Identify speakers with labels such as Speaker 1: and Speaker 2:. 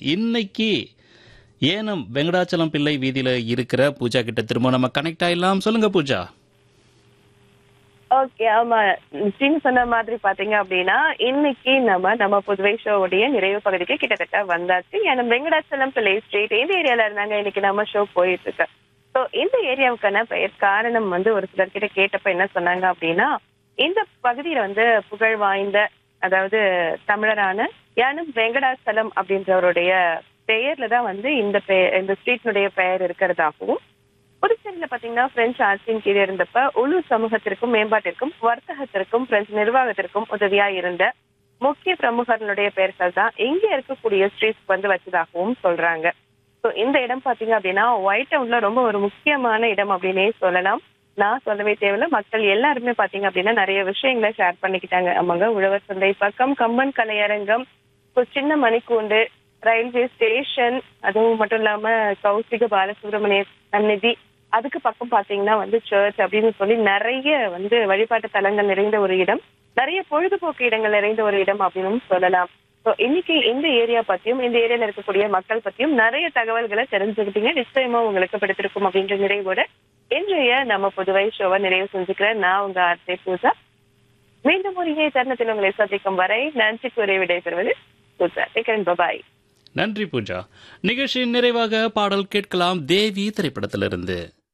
Speaker 1: இன்னைக்கு ஏனம் வெங்கடாச்சலம் பிள்ளை வீதியில இருக்கிற பூஜா கிட்ட திரும்ப நம்ம கனெக்ட் ஆயிடலாம் சொல்லுங்க பூஜா
Speaker 2: ஓகே ஆமா ஸ்ரீன் சொன்ன மாதிரி பாத்தீங்க அப்படின்னா இன்னைக்கு நம்ம நம்ம புதுவை ஷோவுடைய நிறைவு பகுதிக்கு கிட்டத்தட்ட வந்தாச்சு ஏன்னா வெங்கடாச்சலம் பிள்ளை ஸ்ட்ரீட் இந்த ஏரியால இருந்தாங்க இன்னைக்கு நம்ம ஷோ போயிட்டு இருக்கு ஸோ இந்த ஏரியாவுக்கான பெயர் காரணம் வந்து ஒரு சிலர் கிட்ட கேட்டப்ப என்ன சொன்னாங்க அப்படின்னா இந்த பகுதியில வந்து புகழ் வாய்ந்த அதாவது தமிழரான யானும் வெங்கடாச்சலம் அப்படின்றவருடைய பெயர்ல தான் வந்து இந்த பெயர் இந்த ஸ்ட்ரீட்னுடைய பெயர் இருக்கிறதாகவும் புதுச்சேரியில பாத்தீங்கன்னா பிரெஞ்சு ஆட்சியின் கீழ் இருந்தப்ப உள்ளூர் சமூகத்திற்கும் மேம்பாட்டிற்கும் வர்த்தகத்திற்கும் பிரெஞ்சு நிர்வாகத்திற்கும் உதவியா இருந்த முக்கிய பிரமுகர்களுடைய பெயர்கள் தான் இங்க இருக்கக்கூடிய ஸ்ட்ரீட்ஸ் வந்து வச்சதாகவும் சொல்றாங்க ஸோ இந்த இடம் பாத்தீங்க அப்படின்னா ஒயிட் டவுன்ல ரொம்ப ஒரு முக்கியமான இடம் அப்படின்னே சொல்லலாம் நான் சொல்லவே தேவையில்ல மக்கள் எல்லாருமே பாத்தீங்க அப்படின்னா நிறைய விஷயங்களை ஷேர் பண்ணிக்கிட்டாங்க ஆமாங்க உழவர் சந்தை பக்கம் கம்பன் கலையரங்கம் ஒரு சின்ன மணிக்கூண்டு ரயில்வே ஸ்டேஷன் அதுவும் மட்டும் இல்லாம கௌசிக பாலசுப்ரமணிய சந்நிதி அதுக்கு பக்கம் பாத்தீங்கன்னா வந்து சர்ச் அப்படின்னு சொல்லி நிறைய வந்து வழிபாட்டு தலங்கள் நிறைந்த ஒரு இடம் நிறைய பொழுதுபோக்கு இடங்கள் நிறைந்த ஒரு இடம் அப்படின்னு சொல்லலாம் ஸோ இன்னைக்கு இந்த ஏரியா பத்தியும் இந்த ஏரியால இருக்கக்கூடிய மக்கள் பத்தியும் நிறைய தகவல்களை தெரிஞ்சுக்கிட்டீங்க நிச்சயமா உங்களுக்கு பிடித்திருக்கும் அப்படின்ற நிறைவோட இன்றைய நம்ம புதுவை ஷோவை நிறைவு செஞ்சுக்கிறேன் நான் உங்க ஆர்த்தே பூஜா மீண்டும் ஒரு இணைய தருணத்தில் உங்களை சந்திக்கும் வரை நன்றி கூறி விடைபெறுவது பூஜா டேக்கன் பபாய்
Speaker 1: நன்றி பூஜா நிகழ்ச்சியின் நிறைவாக பாடல் கேட்கலாம் தேவி திரைப்படத்திலிருந்து